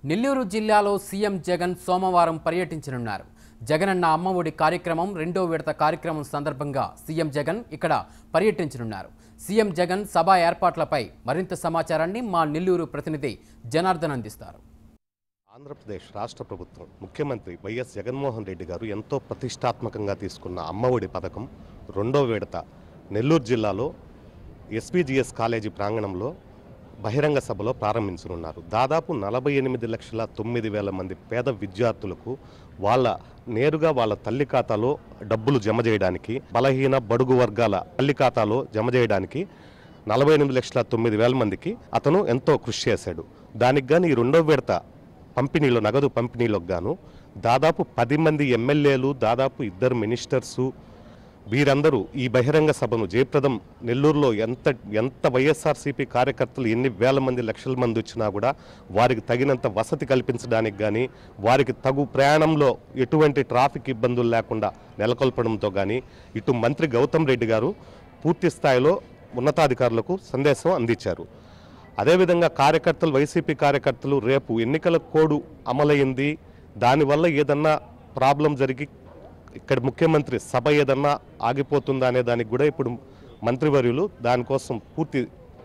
నెల్లూరు జిల్లాలో సీఎం జగన్ సోమవారం పర్యటించనున్నారు జగనన్న అమ్మఒడి కార్యక్రమం రెండో విడత కార్యక్రమం సందర్భంగా సీఎం జగన్ ఇక్కడ పర్యటించనున్నారు సీఎం జగన్ సభ ఏర్పాట్లపై మరింత సమాచారాన్ని మా నెల్లూరు ప్రతినిధి జనార్దన్ అందిస్తారు ఆంధ్రప్రదేశ్ రాష్ట్ర ప్రభుత్వం ముఖ్యమంత్రి వైఎస్ జగన్మోహన్ రెడ్డి గారు ఎంతో ప్రతిష్టాత్మకంగా తీసుకున్న అమ్మఒడి పథకం రెండో విడత నెల్లూరు జిల్లాలో ఎస్పీజీఎస్ కాలేజీ ప్రాంగణంలో బహిరంగ సభలో ప్రారంభించనున్నారు దాదాపు నలభై ఎనిమిది లక్షల తొమ్మిది వేల మంది పేద విద్యార్థులకు వాళ్ళ నేరుగా వాళ్ళ తల్లి ఖాతాలో డబ్బులు జమ చేయడానికి బలహీన బడుగు వర్గాల తల్లి ఖాతాలో జమ చేయడానికి నలభై ఎనిమిది లక్షల తొమ్మిది వేల మందికి అతను ఎంతో కృషి చేశాడు దానికి గాని ఈ రెండో విడత పంపిణీలో నగదు పంపిణీలోకి గాను దాదాపు పది మంది ఎమ్మెల్యేలు దాదాపు ఇద్దరు మినిస్టర్సు వీరందరూ ఈ బహిరంగ సభను జయప్రదం నెల్లూరులో ఎంత ఎంత వైఎస్ఆర్సీపీ కార్యకర్తలు ఎన్ని వేల మంది లక్షల మంది వచ్చినా కూడా వారికి తగినంత వసతి కల్పించడానికి కానీ వారికి తగు ప్రయాణంలో ఎటువంటి ట్రాఫిక్ ఇబ్బందులు లేకుండా నెలకొల్పడంతో కానీ ఇటు మంత్రి గౌతమ్ రెడ్డి గారు పూర్తి స్థాయిలో ఉన్నతాధికారులకు సందేశం అందించారు అదేవిధంగా కార్యకర్తలు వైసీపీ కార్యకర్తలు రేపు ఎన్నికల కోడ్ అమలైంది దానివల్ల ఏదన్నా ప్రాబ్లం జరిగి ఇక్కడ ముఖ్యమంత్రి సభ ఏదన్నా ఆగిపోతుందా అనే దానికి కూడా ఇప్పుడు మంత్రివర్యులు దానికోసం పూర్తి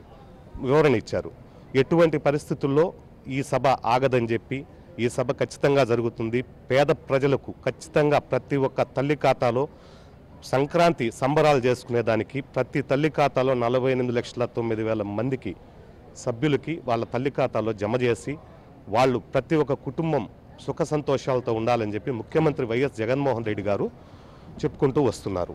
వివరణ ఇచ్చారు ఎటువంటి పరిస్థితుల్లో ఈ సభ ఆగదని చెప్పి ఈ సభ ఖచ్చితంగా జరుగుతుంది పేద ప్రజలకు ఖచ్చితంగా ప్రతి ఒక్క తల్లి ఖాతాలో సంక్రాంతి సంబరాలు చేసుకునేదానికి ప్రతి తల్లి ఖాతాలో నలభై ఎనిమిది లక్షల తొమ్మిది వేల మందికి సభ్యులకి వాళ్ళ తల్లి ఖాతాలో జమ చేసి వాళ్ళు ప్రతి ఒక్క కుటుంబం సుఖ సంతోషాలతో ఉండాలని చెప్పి ముఖ్యమంత్రి వైఎస్ జగన్మోహన్ రెడ్డి గారు చెప్పుకుంటూ వస్తున్నారు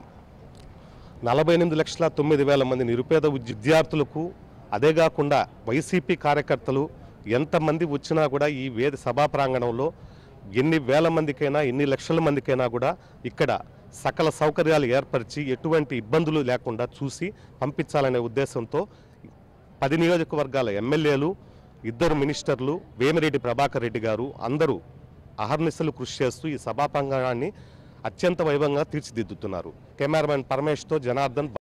నలభై ఎనిమిది లక్షల తొమ్మిది వేల మంది నిరుపేద విద్యార్థులకు అదే కాకుండా వైసీపీ కార్యకర్తలు ఎంతమంది వచ్చినా కూడా ఈ వేద సభా ప్రాంగణంలో ఎన్ని వేల మందికైనా ఎన్ని లక్షల మందికైనా కూడా ఇక్కడ సకల సౌకర్యాలు ఏర్పరిచి ఎటువంటి ఇబ్బందులు లేకుండా చూసి పంపించాలనే ఉద్దేశంతో పది నియోజకవర్గాల ఎమ్మెల్యేలు ఇద్దరు మినిస్టర్లు వేమిరెడ్డి ప్రభాకర్ రెడ్డి గారు అందరూ అహర్నిశలు కృషి చేస్తూ ఈ సభా ప్రాంగణాన్ని అత్యంత వైభవంగా తీర్చిదిద్దుతున్నారు కెమెరామెన్ పరమేష్తో జనార్దన్